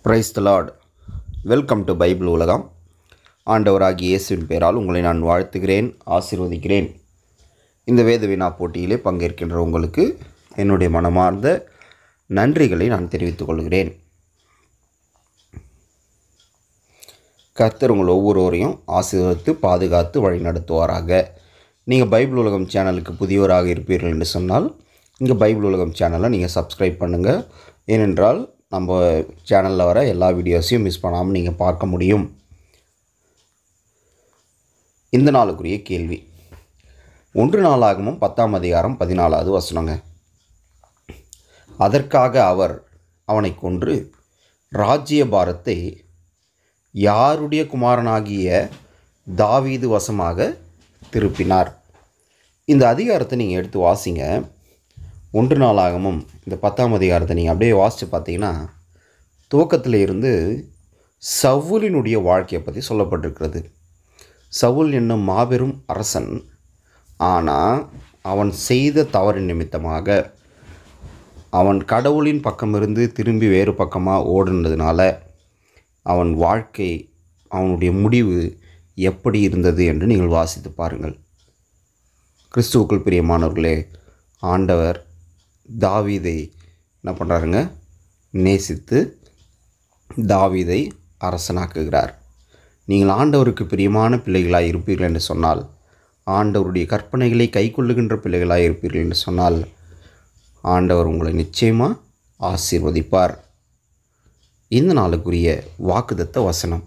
price the lord welcome to Bible உலகம் ஆண்டவராகிய இயேசுவின் பெயரால் உங்களை நான் வாழ்த்துகிறேன் ஆசீர்வதிக்கிறேன் இந்த வேத வினா போட்டியிலே பங்கேற்கின்ற உங்களுக்கு என்னுடைய மனமார்ந்த நன்றிகளை நான் தெரிவித்துக் கொள்கிறேன் கர்த்தர் உங்கள் ஒவ்வொருவரையும் ஆசீர்வதித்து பாதுகாத்து வழி நடத்துவாராக நீங்கள் பைபிள் உலகம் சேனலுக்கு புதியவராக இருப்பீர்கள் என்று சொன்னால் இங்கே பைபிள் உலகம் சேனலை நீங்கள் சப்ஸ்கிரைப் பண்ணுங்கள் ஏனென்றால் நம்ம சேனலில் வர எல்லா வீடியோஸையும் மிஸ் பண்ணாமல் நீங்கள் பார்க்க முடியும் இந்த நாளுக்குரிய கேள்வி ஒன்று நாளாகமும் பத்தாம் அதிகாரம் பதினாலாவது வசனங்க அதற்காக அவர் அவனை கொன்று ராஜ்ய பாரத்தை யாருடைய குமாரனாகிய தாவீது வசமாக திருப்பினார் இந்த அதிகாரத்தை நீங்கள் எடுத்து வாசிங்க ஒன்று நாளாகமும் இந்த பத்தாம் அதிகாரத்தை நீங்கள் அப்படியே வாசித்து பார்த்தீங்கன்னா துவக்கத்தில் இருந்து சவுலினுடைய வாழ்க்கையை பற்றி சொல்லப்பட்டிருக்கிறது சவுல் என்னும் மாபெரும் அரசன் ஆனால் அவன் செய்த தவறின் நிமித்தமாக அவன் கடவுளின் பக்கமிருந்து திரும்பி வேறு பக்கமாக ஓடுனதுனால அவன் வாழ்க்கை அவனுடைய முடிவு எப்படி இருந்தது என்று நீங்கள் வாசித்து பாருங்கள் கிறிஸ்துவுக்குள் பிரியமானவர்களே ஆண்டவர் தாவீதை என்ன பண்ணுறாருங்க நேசித்து தாவீதை அரசனாக்குகிறார் நீங்கள் ஆண்டவருக்கு பிரியமான பிள்ளைகளாக இருப்பீர்கள் என்று சொன்னால் ஆண்டவருடைய கற்பனைகளை கைக்கொள்ளுகின்ற பிள்ளைகளாக இருப்பீர்கள் என்று சொன்னால் ஆண்டவர் உங்களை நிச்சயமாக ஆசீர்வதிப்பார் இந்த நாளுக்குரிய வாக்குதத்த வசனம்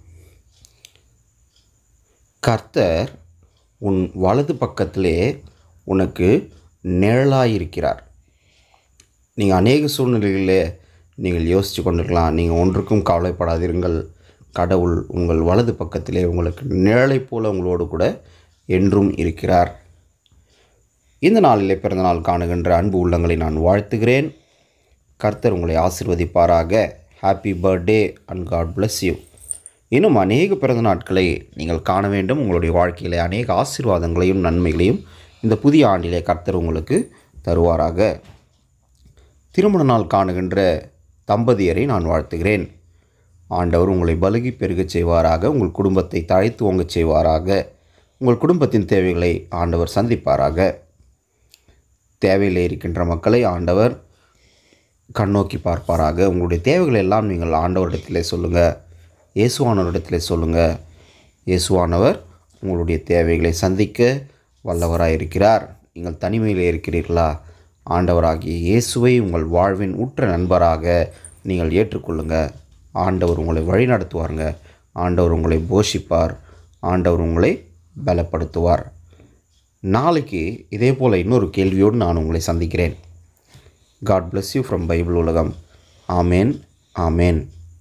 கர்த்தர் உன் வலது பக்கத்திலே உனக்கு நிழலாயிருக்கிறார் நீங்கள் அநேக சூழ்நிலைகளிலே நீங்கள் யோசித்து கொண்டிருக்கலாம் நீங்கள் ஒன்றுக்கும் கவலைப்படாதிருங்கள் கடவுள் உங்கள் வலது பக்கத்திலே உங்களுக்கு நிழலைப் போல உங்களோடு கூட என்றும் இருக்கிறார் இந்த நாளிலே பிறந்தநாள் காணுகின்ற அன்பு உள்ளங்களை நான் வாழ்த்துகிறேன் கர்த்தர் உங்களை ஆசிர்வதிப்பாராக happy birthday and God bless you இன்னும் அநேக பிறந்த நாட்களை நீங்கள் காண வேண்டும் உங்களுடைய வாழ்க்கையிலே அநேக ஆசீர்வாதங்களையும் நன்மைகளையும் இந்த புதிய ஆண்டிலே கர்த்தர் உங்களுக்கு தருவாராக திருமண நாள் காணுகின்ற தம்பதியரை நான் வாழ்த்துகிறேன் ஆண்டவர் உங்களை பலுகி பெருகச் செய்வாராக உங்கள் குடும்பத்தை தழைத்து ஓங்கச் செய்வாராக உங்கள் குடும்பத்தின் தேவைகளை ஆண்டவர் சந்திப்பாராக தேவையில் இருக்கின்ற மக்களை ஆண்டவர் கண்ணோக்கி பார்ப்பாராக உங்களுடைய தேவைகள் எல்லாம் நீங்கள் ஆண்டவரிடத்திலே சொல்லுங்கள் இயேசுவானவரிடத்திலே சொல்லுங்கள் இயேசுவானவர் உங்களுடைய தேவைகளை சந்திக்க வல்லவராக இருக்கிறார் நீங்கள் தனிமையில் இருக்கிறீர்களா ஆண்டவராகிய இயேசுவை உங்கள் வாழ்வின் உற்ற நண்பராக நீங்கள் ஏற்றுக்கொள்ளுங்கள் ஆண்டவர் உங்களை வழி நடத்துவாருங்க ஆண்டவர் உங்களை போஷிப்பார் ஆண்டவர் உங்களை பலப்படுத்துவார் நாளைக்கு இதே போல் இன்னொரு கேள்வியோடு நான் உங்களை சந்திக்கிறேன் God bless you from Bible உலகம் ஆமேன் ஆமேன்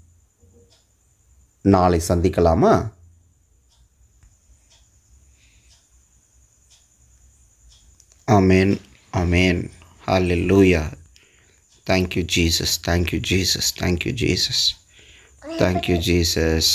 நாளை சந்திக்கலாமா ஆமேன் ஆமேன் ஹalleluya thank you jesus thank you jesus thank you jesus thank you jesus